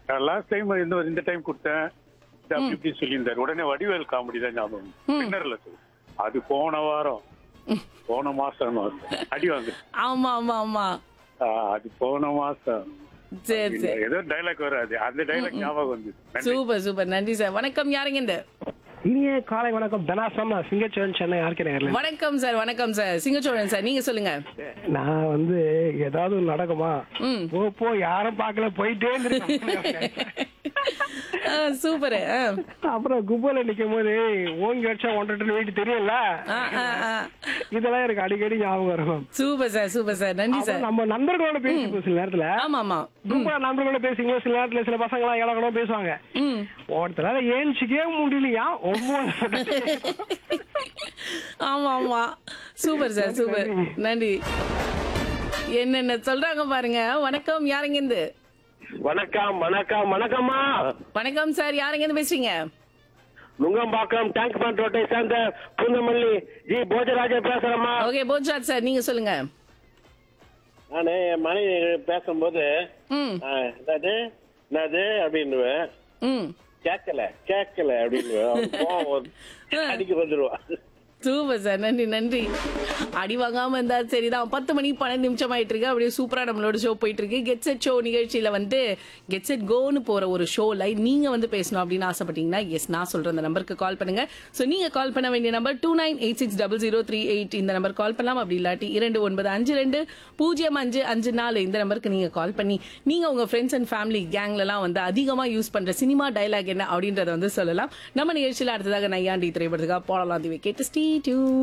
Last time இந்த இந்த time கொடுத்தேன் இது அப்படி இப்படி சொல்லியிருந்தாரு உடனே வடிவேல் காமெடி தான் ஞாபகம் பின்னர்ல சொல்லு அது போன வாரம் போன மாசம் அடி வாங்க ஆமா ஆமா ஆமா அது போன மாசம் சரி சரி ஏதோ டைலாக் வராது அந்த டைலாக் ஞாபகம் வந்து சூப்பர் சூப்பர் நன்றி சார் வணக்கம் யாருங்க இந்த இனிய காலை வணக்கம் தனாசம் நான் சிங்கச்சோன் சென்னை ஆர்கே நகர்ல வணக்கம் சார் வணக்கம் சார் சிங்கச்சோழன் சார் நீங்க சொல்லுங்க நான் வந்து ஏதாவது ஒண்ணு நடக்குமா ம். போ போ யாரும் பார்க்கல போயிட்டே இருந்திருக்கேன் சூப்பர் அப்புறம் கும்பல நிக்கும் போது ஓங்கி வச்சா ஒன்றரை டன் வெயிட் தெரியும்ல இதெல்லாம் எனக்கு அடிக்கடி ஞாபகம் இருக்கும் சூப்பர் சார் சூப்பர் சார் நன்றி சார் அப்புறம் நம்ம நண்பர்களோட பேசிப்போம் சில நேரத்துல ஆமா ஆமா கும்பல நண்பர்களோட பேசிக்கும்போது சில நேரத்துல சில பசங்க எல்லாம் இலக்கணம் பேசுவாங்க ம் ஒருத்தரால ஏன்ச்சிக்கவே முடியலையா ஒவ்வொரு ஆமா ஆமா சூப்பர் சார் சூப்பர் நன்றி என்னென்ன சொல்றாங்க பாருங்க வணக்கம் யாருங்க இருந்து வணக்கம் வணக்கம் வணக்கம்மா வணக்கம் சார் யாருங்க இருந்து பேசுறீங்க நுங்கம்பாக்கம் டேங்க் பண்ட் ரோட்டை சேர்ந்த பூந்தமல்லி ஜி போஜராஜன் பேசுறேம்மா ஓகே போஜ்ராஜ் சார் நீங்க சொல்லுங்க நானு என் மனைவி பேசும்போது ம் ஆ, என்னது என்னது அப்படின்னுவேன் ம் கேட்கல கேட்கல அப்படின்னுவேன் அவன் கோவம் வரும். அடிக்க வந்துருவா சூப்பர் சார் நன்றி நன்றி அடி வாங்காம இருந்தா சரிதான் பத்து மணி பன்னெண்டு நிமிஷம் ஆயிட்டு இருக்கு அப்படியே சூப்பரா நம்மளோட ஷோ போயிட்டு இருக்கு கெட் செட் ஷோ நிகழ்ச்சியில வந்து கெட் செட் கோன்னு போற ஒரு ஷோல நீங்க வந்து பேசணும் அப்படின்னு ஆசைப்பட்டீங்கன்னா எஸ் நான் சொல்ற அந்த நம்பருக்கு கால் பண்ணுங்க ஸோ நீங்க கால் பண்ண வேண்டிய number two nine eight six double zero three eight இந்த நம்பர் கால் பண்ணலாம் அப்படி இல்லாட்டி இரண்டு ஒன்பது அஞ்சு ரெண்டு பூஜ்ஜியம் அஞ்சு அஞ்சு நாலு இந்த நம்பருக்கு நீங்க கால் பண்ணி நீங்க உங்க ஃப்ரெண்ட்ஸ் அண்ட் ஃபேமிலி கேங்லலாம் வந்து அதிகமா யூஸ் பண்ற சினிமா டைலாக் என்ன அப்படின்றத வந்து சொல்லலாம் நம்ம நிகழ்ச்சியில அடுத்ததாக நையாண்டி திரைப்படத்துக்காக போடலாம் தீவை கேட்டு ஸ்டீ டியூன்